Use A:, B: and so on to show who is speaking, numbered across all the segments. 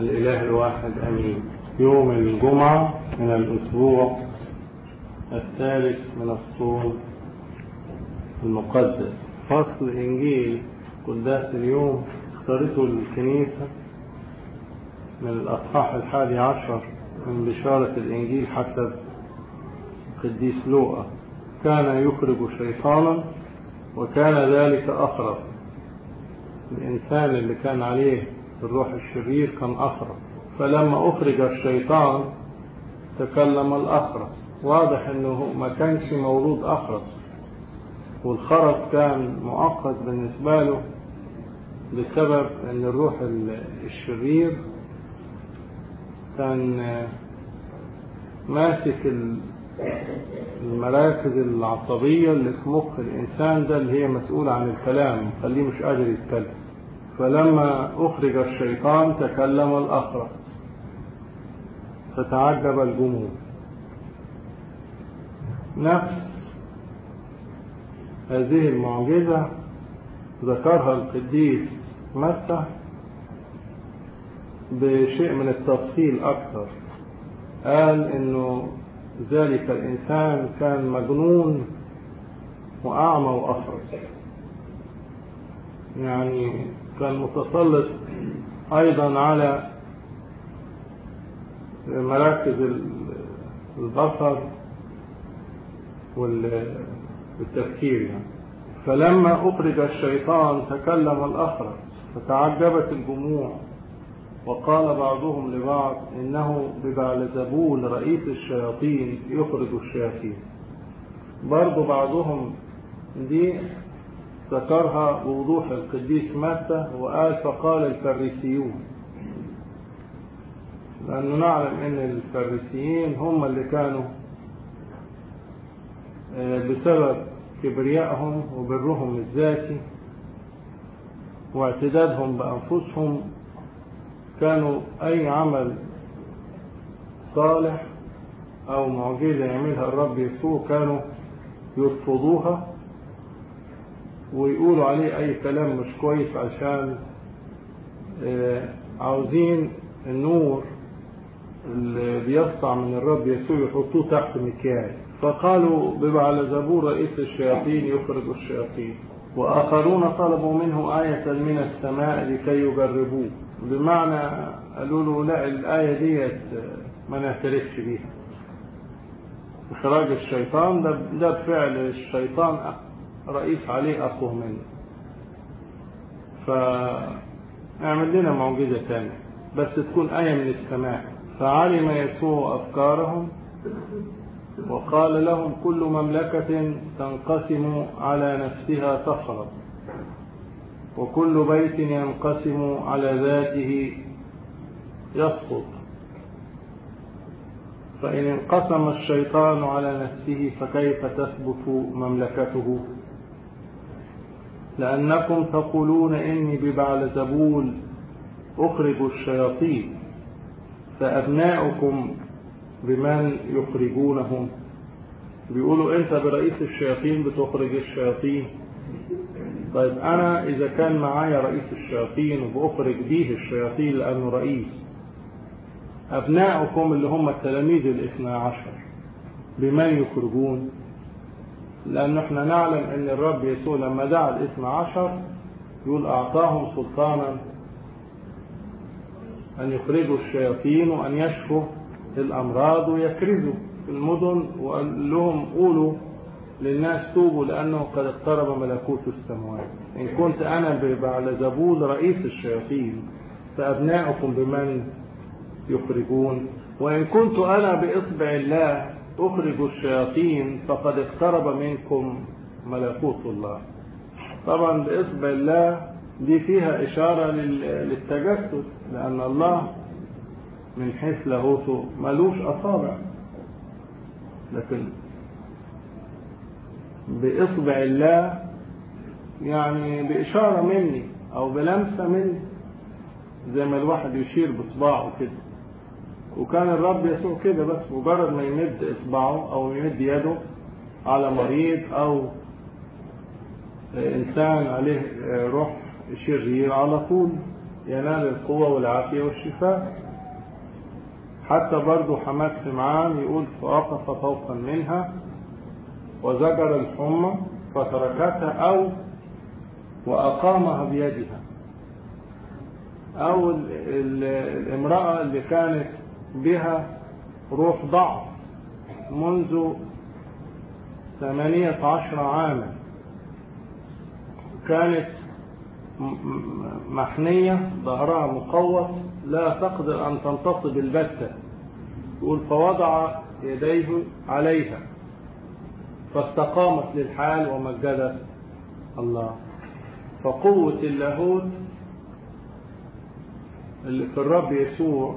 A: الإله الواحد أمين يوم الجمعة من الأسبوع الثالث من الصوم المقدس فصل إنجيل قداس اليوم اختارته الكنيسة من الأصحاح الحادي عشر من بشارة الإنجيل حسب قديس لوقا كان يخرج شيطانا وكان ذلك أخرب الإنسان اللي كان عليه الروح الشرير كان أخرب فلما أخرج الشيطان تكلم الأخرس واضح أنه ما كانش مولود أخرس والخرس كان مؤقت بالنسبة له بسبب أن الروح الشرير كان ماسك المراكز العصبية اللي في مخ الإنسان ده اللي هي مسؤولة عن الكلام خليه مش قادر يتكلم فلما أخرج الشيطان تكلم الأخرس فتعجب الجمهور نفس هذه المعجزة ذكرها القديس متى بشيء من التفصيل أكثر قال إنه ذلك الإنسان كان مجنون وأعمى وأخرج يعني كان متسلط أيضا على مراكز البصر والتفكير يعني فلما أخرج الشيطان تكلم الأخرس فتعجبت الجموع وقال بعضهم لبعض إنه ببعلزبول رئيس الشياطين يخرج الشياطين برضو بعضهم دي ذكرها بوضوح القديس متى وقال فقال الفريسيون لأنه نعلم أن الفريسيين هم اللي كانوا بسبب كبريائهم وبرهم الذاتي واعتدادهم بأنفسهم كانوا أي عمل صالح أو معجزة يعملها الرب يسوع كانوا يرفضوها ويقولوا عليه أي كلام مش كويس عشان عاوزين النور اللي بيسطع من الرب يسوع يحطوه تحت مكيال فقالوا ببعلزبور رئيس الشياطين يخرج الشياطين وآخرون طلبوا منه آية من السماء لكي يجربوه بمعنى قالوا له لا الآية ديت ما نعترفش بيها إخراج الشيطان ده, ده بفعل الشيطان رئيس عليه أقوى منه فاعمل لنا معجزة تانية بس تكون آية من السماء فعلم يسوع أفكارهم وقال لهم كل مملكة تنقسم على نفسها تخرب وكل بيت ينقسم على ذاته يسقط فإن انقسم الشيطان على نفسه فكيف تثبت مملكته لأنكم تقولون إني ببعلزبول أخرج الشياطين فأبناؤكم بمن يخرجونهم بيقولوا أنت برئيس الشياطين بتخرج الشياطين طيب أنا إذا كان معايا رئيس الشياطين وبأخرج به الشياطين لأنه رئيس أبناؤكم اللي هم التلاميذ الاثنى عشر بمن يخرجون لأن احنا نعلم أن الرب يسوع لما دعا الاثنى عشر يقول أعطاهم سلطانا أن يخرجوا الشياطين وأن يشفوا الأمراض ويكرزوا في المدن وقال لهم قولوا للناس توبوا لأنه قد اقترب ملكوت السماوات إن كنت أنا ببعلزبول رئيس الشياطين فأبناؤكم بمن يخرجون وإن كنت أنا بإصبع الله أخرج الشياطين فقد اقترب منكم ملكوت الله طبعا بإصبع الله دي فيها إشارة للتجسد لأن الله من حيث لاهوته ملوش أصابع لكن بإصبع الله يعني بإشارة مني أو بلمسة مني زي ما الواحد يشير بصباعه كده وكان الرب يسوع كده بس مجرد ما يمد إصبعه أو يمد يده على مريض أو إنسان عليه روح شرير على طول ينال القوة والعافية والشفاء حتى برضو حماد سمعان يقول فوقف فوقا منها وزجر الحمى فتركتها أو وأقامها بيدها أو ال- ال- الامرأة اللي كانت بها روح ضعف منذ ثمانية عشر عاما كانت م- م- محنية ظهرها مقوس لا تقدر أن تنتصب البتة يقول فوضع يديه عليها فاستقامت للحال ومجدت الله فقوة اللاهوت اللي في الرب يسوع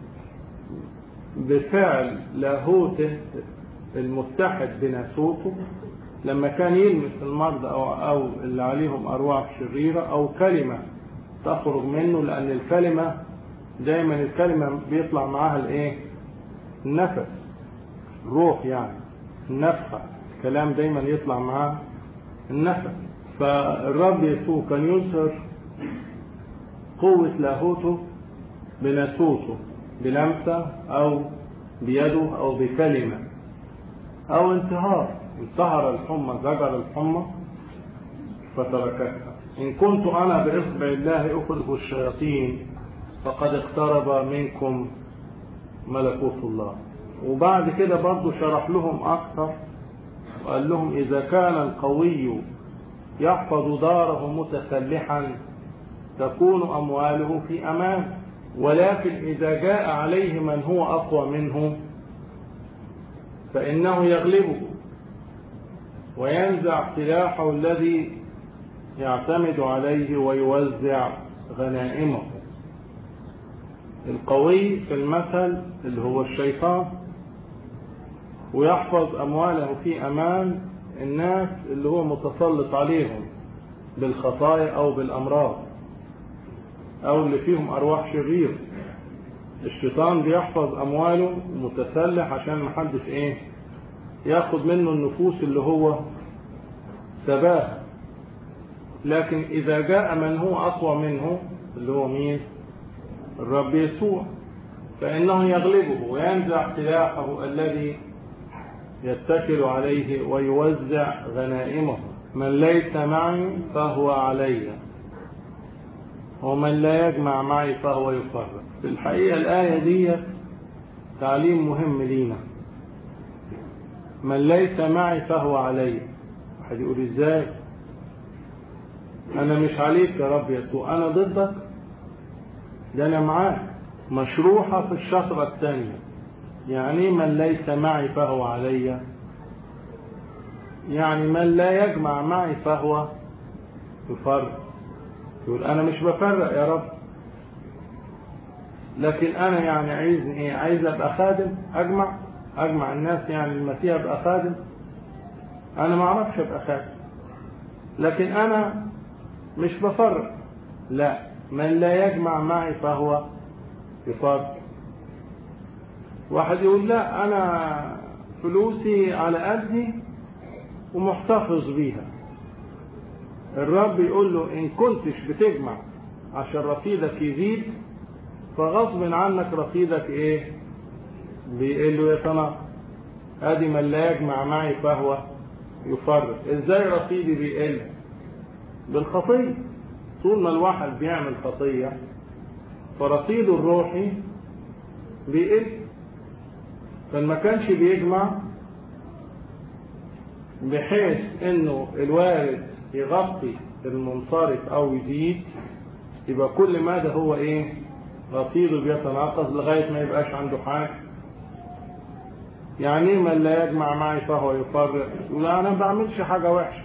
A: بفعل لاهوته المتحد بناسوته لما كان يلمس المرضى أو, أو اللي عليهم أرواح شريرة أو كلمة تخرج منه لأن الكلمة دايما الكلمة بيطلع معاها الإيه؟ النفس روح يعني النفخة الكلام دايما يطلع معاه النفس فالرب يسوع كان يظهر قوة لاهوته بناسوته بلمسة أو بيده أو بكلمة أو انتهار انتهر الحمى زجر الحمى فتركتها إن كنت أنا بإصبع الله أخرج الشياطين فقد اقترب منكم ملكوت الله وبعد كده برضو شرح لهم أكثر وقال لهم إذا كان القوي يحفظ داره متسلحا تكون أمواله في أمان ولكن إذا جاء عليه من هو أقوى منه فإنه يغلبه وينزع سلاحه الذي يعتمد عليه ويوزع غنائمه القوي في المثل اللي هو الشيطان ويحفظ أمواله في أمان الناس اللي هو متسلط عليهم بالخطايا أو بالأمراض أو اللي فيهم أرواح شريرة الشيطان بيحفظ أمواله متسلح عشان محدش إيه ياخد منه النفوس اللي هو سباها لكن إذا جاء من هو أقوى منه اللي هو مين الرب يسوع فإنه يغلبه وينزع سلاحه الذي يتكل عليه ويوزع غنائمه من ليس معي فهو علي ومن لا يجمع معي فهو يفرق في الحقيقة الآية دي تعليم مهم لينا من ليس معي فهو علي واحد يقول ازاي انا مش عليك يا رب يسوع انا ضدك ده انا معاك مشروحة في الشطرة الثانية يعني من ليس معي فهو علي يعني من لا يجمع معي فهو يفرق يقول انا مش بفرق يا رب لكن انا يعني عايز ايه عايز ابقى خادم اجمع اجمع الناس يعني المسيح ابقى خادم انا ما اعرفش ابقى خادم لكن انا مش بفرق لا من لا يجمع معي فهو يفرق واحد يقول لا انا فلوسي على قدي ومحتفظ بيها الرب يقول له ان كنتش بتجمع عشان رصيدك يزيد فغصب عنك رصيدك ايه بيقل ويتناقص ادي من لا يجمع معي فهو يفرق ازاي رصيدي بيقل بالخطيه طول ما الواحد بيعمل خطيه فرصيده الروحي بيقل فما كانش بيجمع بحيث انه الوارد يغطي المنصرف او يزيد يبقى كل ماذا هو ايه رصيده بيتناقص لغاية ما يبقاش عنده حاجة يعني من لا يجمع معي فهو يفرق يقول انا ما بعملش حاجة وحشة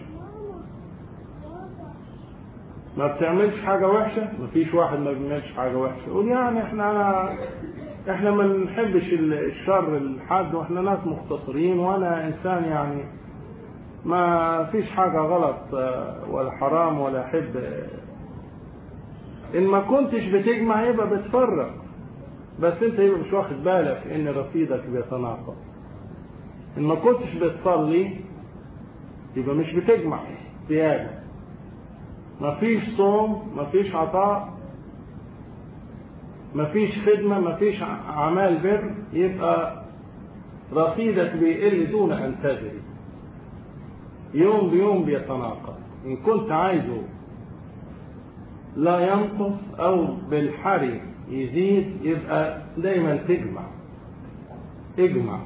A: ما بتعملش حاجة وحشة مفيش واحد ما بيعملش حاجة وحشة يقول يعني احنا أنا احنا ما بنحبش الشر لحد واحنا ناس مختصرين وانا انسان يعني ما فيش حاجة غلط ولا حرام ولا احب ان ما كنتش بتجمع يبقى بتفرق بس انت يبقى مش واخد بالك ان رصيدك بيتناقض ان ما كنتش بتصلي يبقى مش بتجمع زيادة مفيش صوم مفيش عطاء مفيش خدمة مفيش أعمال بر يبقى رصيدك بيقل دون أن تدري يوم بيوم بيتناقص إن كنت عايزه لا ينقص أو بالحري يزيد يبقى دايما تجمع اجمع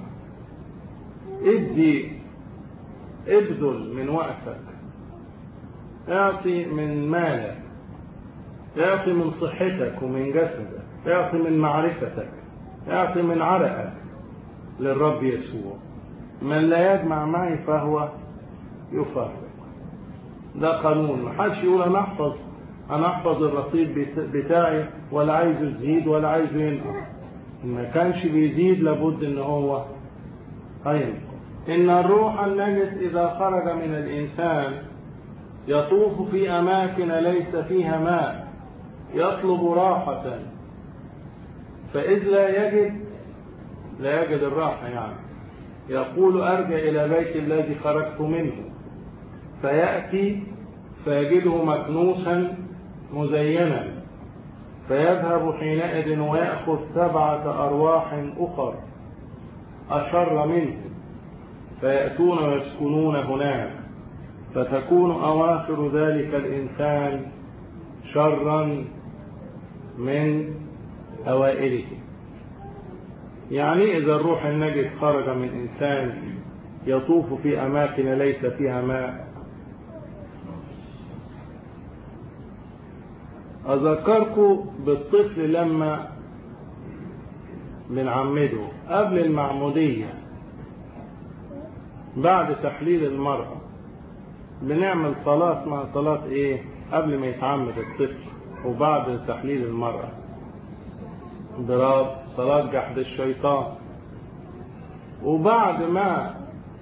A: ادي ابذل من وقتك اعطي من مالك اعطي من صحتك ومن جسدك اعطي من معرفتك اعطي من عرقك للرب يسوع من لا يجمع معي فهو يفرق ده قانون ما حدش يقول انا احفظ انا احفظ الرصيد بتاعي ولا عايزه يزيد ولا عايزه ينقص ان ما كانش بيزيد لابد ان هو هينقص ان الروح النجس اذا خرج من الانسان يطوف في اماكن ليس فيها ماء يطلب راحة فإذ لا يجد لا يجد الراحة يعني يقول أرجع إلى بيت الذي خرجت منه فيأتي فيجده مكنوسا مزينا فيذهب حينئذ ويأخذ سبعة أرواح أخر أشر منه فيأتون ويسكنون هناك فتكون أواخر ذلك الإنسان شرا من أوائله يعني إذا الروح النجس خرج من إنسان يطوف في أماكن ليس فيها ماء أذكركم بالطفل لما بنعمده قبل المعمودية بعد تحليل المرأة بنعمل صلاة اسمها صلاة ايه قبل ما يتعمد الطفل وبعد تحليل المرأة ضراب صلاة جحد الشيطان وبعد ما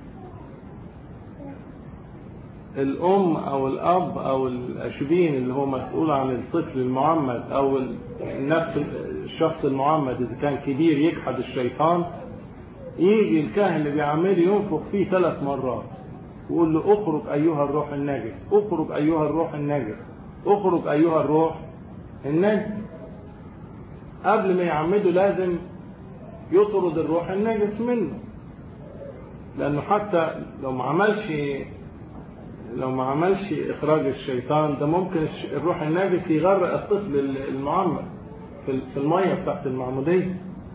A: الأم أو الأب أو الأشبين اللي هو مسؤول عن الطفل المعمد أو النفس الشخص المعمد إذا كان كبير يجحد الشيطان يجي الكاهن اللي بيعمله ينفخ فيه ثلاث مرات ويقول له اخرج أيها الروح النجس اخرج أيها الروح النجس اخرج أيها الروح النجس قبل ما يعمده لازم يطرد الروح النجس منه لأنه حتى لو ما عملش لو ما عملش إخراج الشيطان ده ممكن الروح النجس يغرق الطفل المعمد في المية بتاعت المعمودية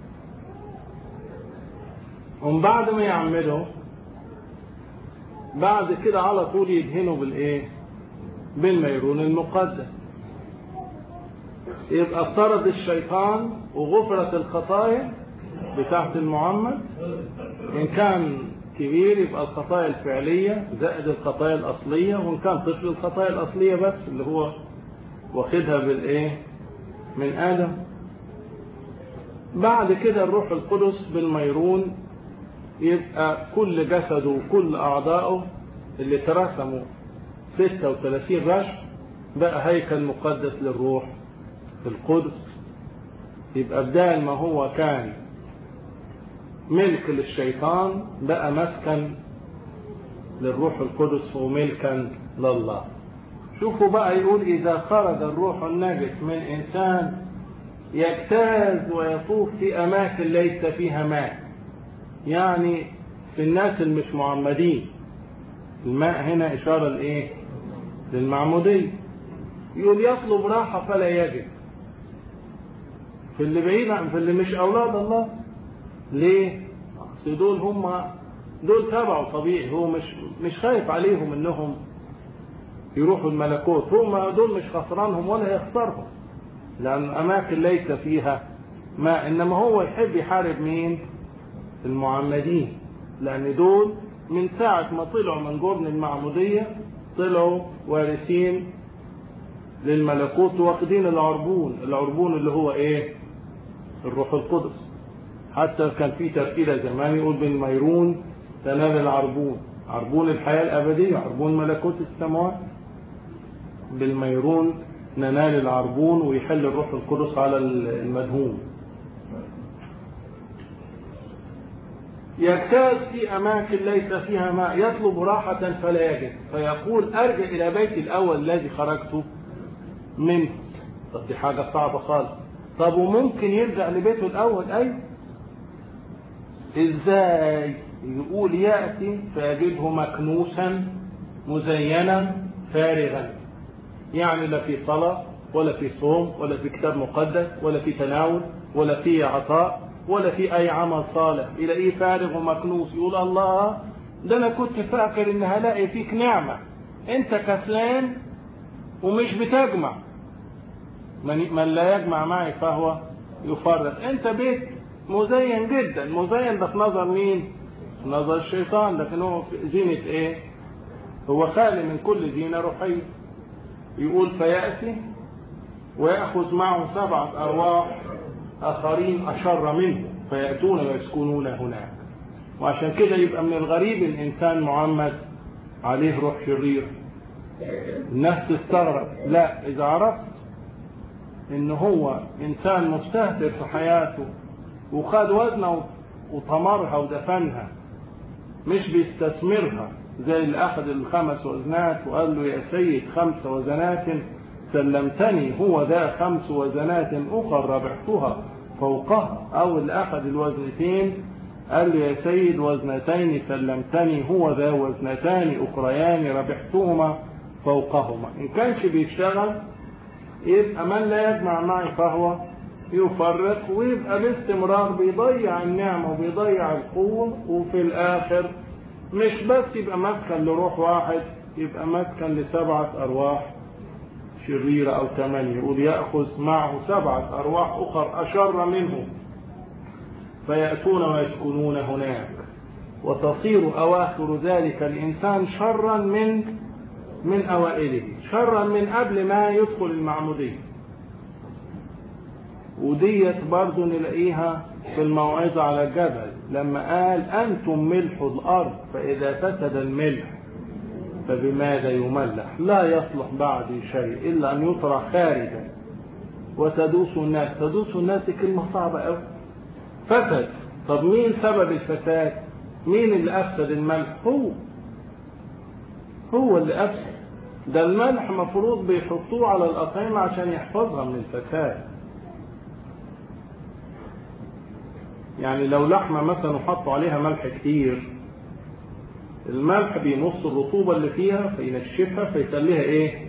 A: ومن بعد ما يعمله بعد كده على طول يدهنه بالايه بالميرون المقدس يبقى اطرد الشيطان وغفرت الخطايا بتاعت المعمد ان كان كبير يبقى الخطايا الفعلية زائد الخطايا الأصلية وإن كان طفل الخطايا الأصلية بس اللي هو واخدها بالإيه من آدم بعد كده الروح القدس بالميرون يبقى كل جسده وكل أعضائه اللي ترسموا 36 رشم بقى هيكل مقدس للروح القدس يبقى بدال ما هو كان ملك للشيطان بقى مسكن للروح القدس وملكا لله شوفوا بقى يقول إذا خرج الروح النجس من إنسان يجتاز ويطوف في أماكن ليس فيها ماء يعني في الناس المش معمدين الماء هنا إشارة لإيه للمعمودية يقول يطلب راحة فلا يجد في اللي بعيد عن في اللي مش أولاد الله ليه أصل دول هم دول تبعوا طبيعي هو مش مش خايف عليهم انهم يروحوا الملكوت هم دول مش خسرانهم ولا يخسرهم لان اماكن ليس فيها ما انما هو يحب يحارب مين المعمدين لان دول من ساعة ما طلعوا من جرن المعمودية طلعوا وارثين للملكوت واخدين العربون العربون اللي هو ايه الروح القدس حتى كان في تركيلة زمان يقول بالميرون تنال العربون عربون الحياة الأبدية عربون ملكوت السماوات بالميرون ننال العربون ويحل الروح القدس على المدهون يجتاز في أماكن ليس فيها ماء يطلب راحة فلا يجد فيقول أرجع إلى بيتي الأول الذي خرجت منه طب دي حاجة صعبة خالص طب وممكن يرجع لبيته الأول أيوه إزاي يقول يأتي فيجده مكنوسا مزينا فارغا يعني لا في صلاة ولا في صوم ولا في كتاب مقدس ولا في تناول ولا في عطاء ولا في أي عمل صالح يلاقيه فارغ ومكنوس يقول الله ده أنا كنت فاكر إن هلاقي فيك نعمة أنت كسلان ومش بتجمع من, من لا يجمع معي فهو يفرط أنت بيت مزين جدا مزين ده في نظر مين في نظر الشيطان لكن هو في زينة ايه هو خالي من كل زينة روحية يقول فيأتي ويأخذ معه سبعة أرواح آخرين أشر منه فيأتون ويسكنون هناك وعشان كده يبقى من الغريب الإنسان معمد عليه روح شرير الناس تستغرب لا إذا عرفت إن هو إنسان مستهتر في حياته وخد وزنه وطمرها ودفنها مش بيستثمرها زي اللي أخذ الخمس وزنات وقال له يا سيد خمس وزنات سلمتني هو ذا خمس وزنات أخر ربحتها فوقها أو اللي أخذ الوزنتين قال له يا سيد وزنتين سلمتني هو ذا وزنتان أخريان ربحتهما فوقهما إن كانش بيشتغل يبقى من لا يجمع معي فهو يفرق ويبقى باستمرار بيضيع النعمة وبيضيع القوة وفي الآخر مش بس يبقى مسكن لروح واحد يبقى مسكن لسبعة أرواح شريرة أو ثمانية يقول يأخذ معه سبعة أرواح أخر أشر منه فيأتون ويسكنون هناك وتصير أواخر ذلك الإنسان شرا من من أوائله شرا من قبل ما يدخل المعمودية وديت برضه نلاقيها في الموعظة على الجبل لما قال أنتم ملح الأرض فإذا فسد الملح فبماذا يملح لا يصلح بعد شيء إلا أن يطرح خارجا وتدوس الناس تدوس الناس كلمة صعبة أوي فسد طب مين سبب الفساد مين اللي أفسد الملح هو هو اللي أفسد ده الملح مفروض بيحطوه على الأطعمة عشان يحفظها من الفساد يعني لو لحمة مثلا وحطوا عليها ملح كتير الملح بيمص الرطوبة اللي فيها فينشفها فيخليها ايه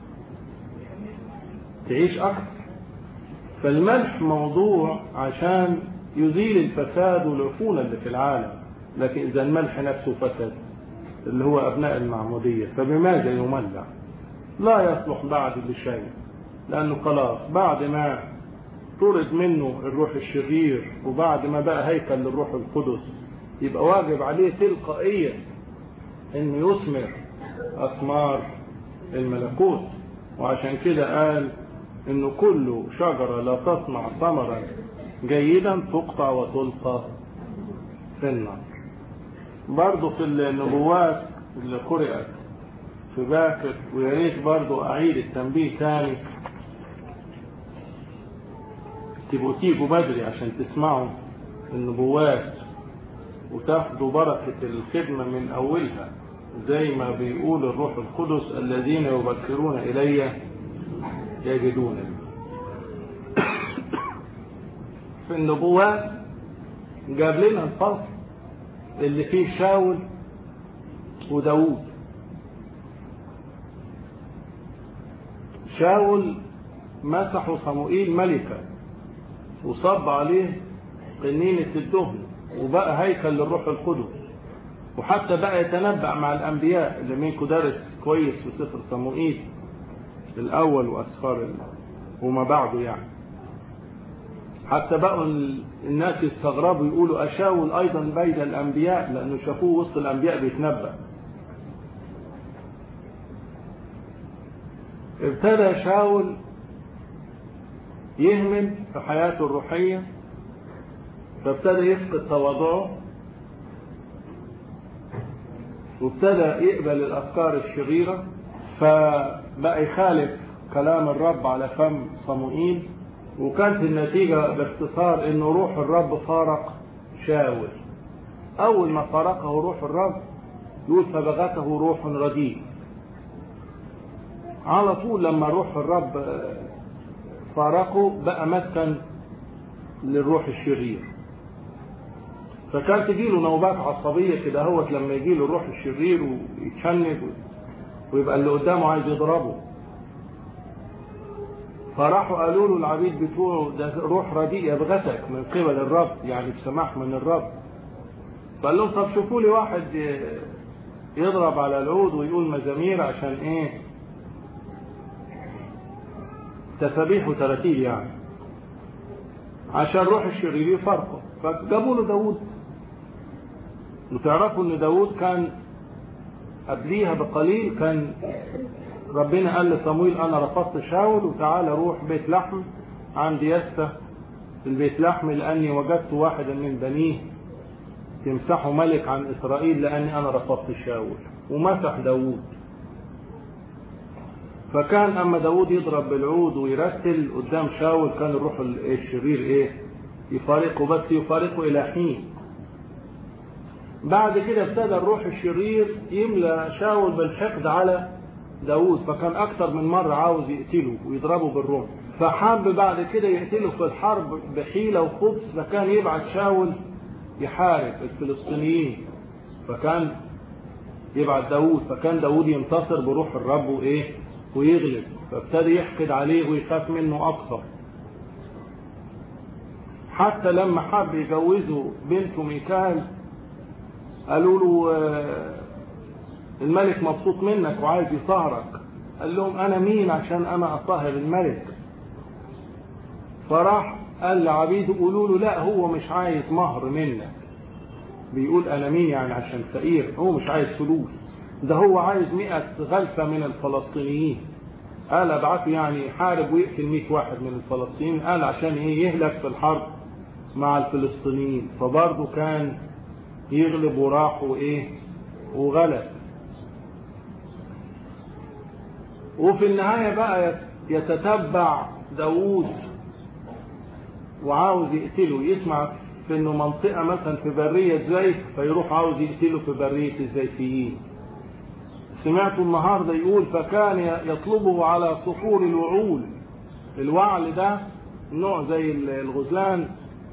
A: تعيش اكتر فالملح موضوع عشان يزيل الفساد والعفونة اللي في العالم لكن اذا الملح نفسه فسد اللي هو ابناء المعمودية فبماذا يملح لا يصلح بعد لشيء لانه خلاص بعد ما طرد منه الروح الشرير وبعد ما بقى هيكل للروح القدس يبقى واجب عليه تلقائيا انه يثمر اثمار الملكوت وعشان كده قال انه كل شجرة لا تصنع ثمرا جيدا تقطع وتلقى في النار برضه في النبوات اللي قرأت في باكر ويا ريت برضه اعيد التنبيه تاني تبقوا تيجوا بدري عشان تسمعوا النبوات وتاخدوا بركة الخدمة من أولها زي ما بيقول الروح القدس الذين يبكرون إلي يجدون في النبوات جاب لنا الفصل اللي فيه شاول وداوود شاول مسحوا صموئيل ملكا وصب عليه قنينة الدهن وبقى هيكل للروح القدس وحتى بقى يتنبأ مع الأنبياء اللي منكم دارس كويس في سفر صموئيل الأول وأسفار وما بعده يعني حتى بقوا الناس يستغربوا يقولوا أشاول أيضا بين الأنبياء لأنه شافوه وسط الأنبياء بيتنبأ ابتدى شاول يهمل في حياته الروحية فابتدى يفقد تواضعه وابتدى يقبل الأفكار الشريرة فبقى يخالف كلام الرب على فم صموئيل وكانت النتيجة باختصار انه روح الرب فارق شاول اول ما فارقه روح الرب يقول فبغته روح رديء على طول لما روح الرب فارقه بقى مسكن للروح الشرير فكان تجيله نوبات عصبية كده هوت لما يجيله الروح الشرير ويتشنج ويبقى اللي قدامه عايز يضربه فراحوا قالوا له العبيد بتوعه ده روح رديء يبغتك من قبل الرب يعني بسماح من الرب فقال لهم طب شوفوا لي واحد يضرب على العود ويقول مزامير عشان ايه تسابيح وتراتيل يعني عشان روح الشرير يفرقه فجابوا له داوود وتعرفوا ان داوود كان قبليها بقليل كان ربنا قال لصمويل انا رفضت شاول وتعالى روح بيت لحم عند يسة البيت لحم لاني وجدت واحدا من بنيه يمسحه ملك عن اسرائيل لاني انا رفضت شاول ومسح داوود فكان اما داوود يضرب بالعود ويرتل قدام شاول كان الروح الشرير ايه يفارقه بس يفارقه الى حين بعد كده ابتدى الروح الشرير يملى شاول بالحقد على داوود فكان اكتر من مرة عاوز يقتله ويضربه بالرمح فحب بعد كده يقتله في الحرب بحيلة وخبث فكان يبعت شاول يحارب الفلسطينيين فكان يبعت داوود فكان داوود ينتصر بروح الرب وايه ويغلب فابتدى يحقد عليه ويخاف منه اكثر حتى لما حب يجوزه بنته ميكال قالوا له الملك مبسوط منك وعايز يصهرك قال لهم انا مين عشان انا اطهر الملك فراح قال لعبيده قولوا له لا هو مش عايز مهر منك بيقول انا مين يعني عشان فقير هو مش عايز فلوس ده هو عايز مئة غلفة من الفلسطينيين قال ابعثه يعني يحارب ويقتل 100 واحد من الفلسطينيين قال عشان ايه يهلك في الحرب مع الفلسطينيين فبرضه كان يغلب وراح وايه وغلب وفي النهاية بقى يتتبع داوود وعاوز يقتله يسمع في انه منطقة مثلا في برية زيت فيروح عاوز يقتله في برية الزيتيين سمعت النهاردة يقول فكان يطلبه على صخور الوعول الوعل ده نوع زي الغزلان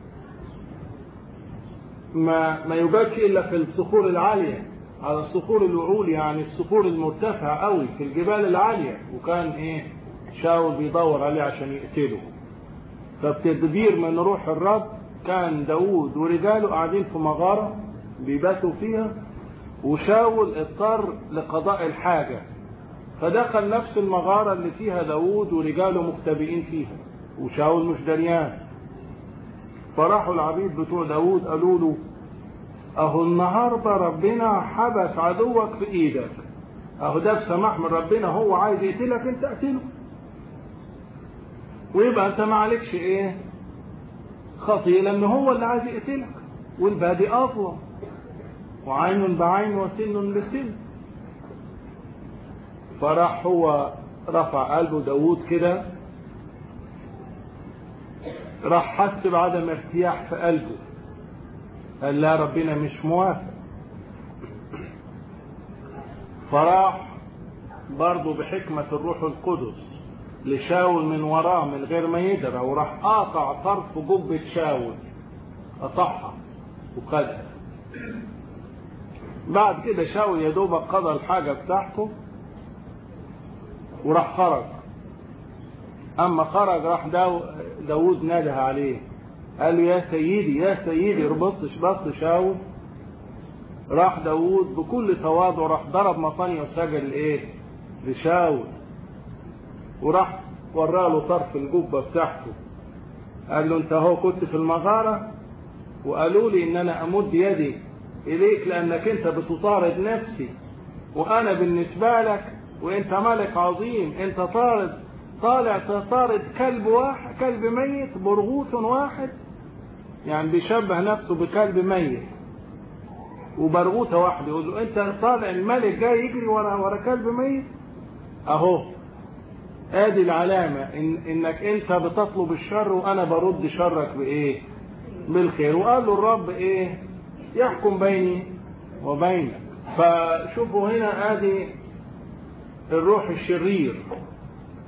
A: ما ما يوجدش الا في الصخور العاليه على الصخور الوعول يعني الصخور المرتفعه قوي في الجبال العاليه وكان ايه شاول بيدور عليه عشان يقتله فبتدبير من روح الرب كان داوود ورجاله قاعدين في مغاره بيباتوا فيها وشاول اضطر لقضاء الحاجه فدخل نفس المغاره اللي فيها داوود ورجاله مختبئين فيها وشاول مش دريان فراحوا العبيد بتوع داوود قالوا له اهو النهارده ربنا حبس عدوك في ايدك اهو ده بسماح من ربنا هو عايز يقتلك انت اقتله ويبقى انت ما عليكش ايه خطيئة لان هو اللي عايز يقتلك والبادي اظلم وعين بعين وسن بسن فراح هو رفع قلبه داوود كده راح حس بعدم ارتياح في قلبه قال لا ربنا مش موافق فراح برضه بحكمة الروح القدس لشاول من وراه من غير ما يدرى وراح قاطع طرف جبة شاول قطعها وخدها بعد كده شاول يا دوبك قضى الحاجة بتاعته وراح خرج اما خرج راح داو داود نادى عليه قال له يا سيدي يا سيدي بص بص شاول راح داود بكل تواضع راح ضرب مطانية وسجل ايه لشاول وراح وراله طرف الجبة بتاعته قال له انت اهو كنت في المغارة وقالوا لي ان انا امد يدي اليك لانك انت بتطارد نفسي وانا بالنسبة لك وانت ملك عظيم انت طارد طالع تطارد كلب واحد كلب ميت برغوث واحد يعني بيشبه نفسه بكلب ميت وبرغوثة واحدة يقول له انت طالع الملك جاي يجري ورا ورا كلب ميت اهو ادي العلامة إن انك انت بتطلب الشر وانا برد شرك بايه بالخير وقال له الرب ايه يحكم بيني وبينك فشوفوا هنا ادي الروح الشرير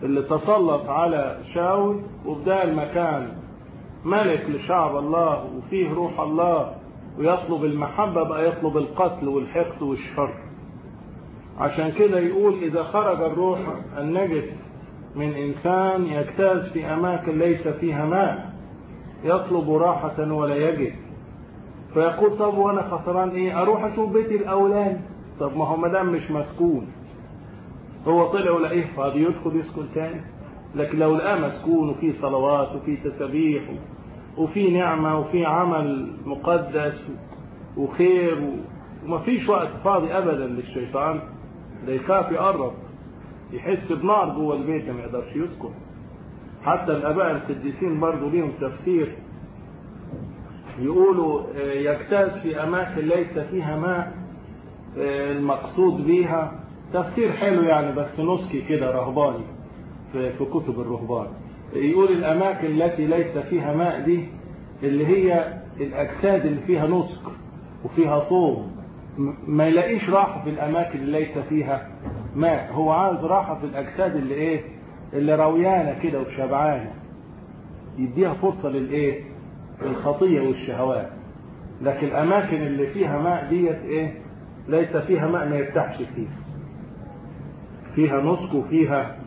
A: اللي تسلط على شاول وبدال مكان ملك لشعب الله وفيه روح الله ويطلب المحبة بقى يطلب القتل والحقد والشر عشان كده يقول إذا خرج الروح النجس من إنسان يجتاز في أماكن ليس فيها ماء يطلب راحة ولا يجد فيقول طب وأنا خسران إيه أروح أشوف بيتي الأولاني طب ما هو مدام مش مسكون هو طلع ولقيه فاضي يدخل يسكن تاني لكن لو لقاه مسكون وفي صلوات وفي تسابيح وفي نعمة وفي عمل مقدس وخير ومفيش وقت فاضي أبدا للشيطان ده يخاف يقرب يحس بنار جوه البيت ما يقدرش يسكن حتى الآباء القديسين برضه ليهم تفسير يقولوا يجتاز في أماكن ليس فيها ماء المقصود بيها تفسير حلو يعني بس نسكي كده رهباني في, في كتب الرهبان يقول الأماكن التي ليس فيها ماء دي اللي هي الأجساد اللي فيها نسك وفيها صوم ما يلاقيش راحة في الأماكن اللي ليس فيها ماء هو عاوز راحة في الأجساد اللي إيه اللي رويانة كده وشبعانة يديها فرصة للإيه الخطية والشهوات لكن الأماكن اللي فيها ماء ديت إيه ليس فيها ماء ما يرتاحش فيه فيها نسك وفيها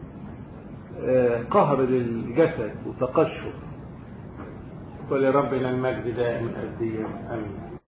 A: قهر للجسد وتقشف ولربنا المجد دائما أبديا أمين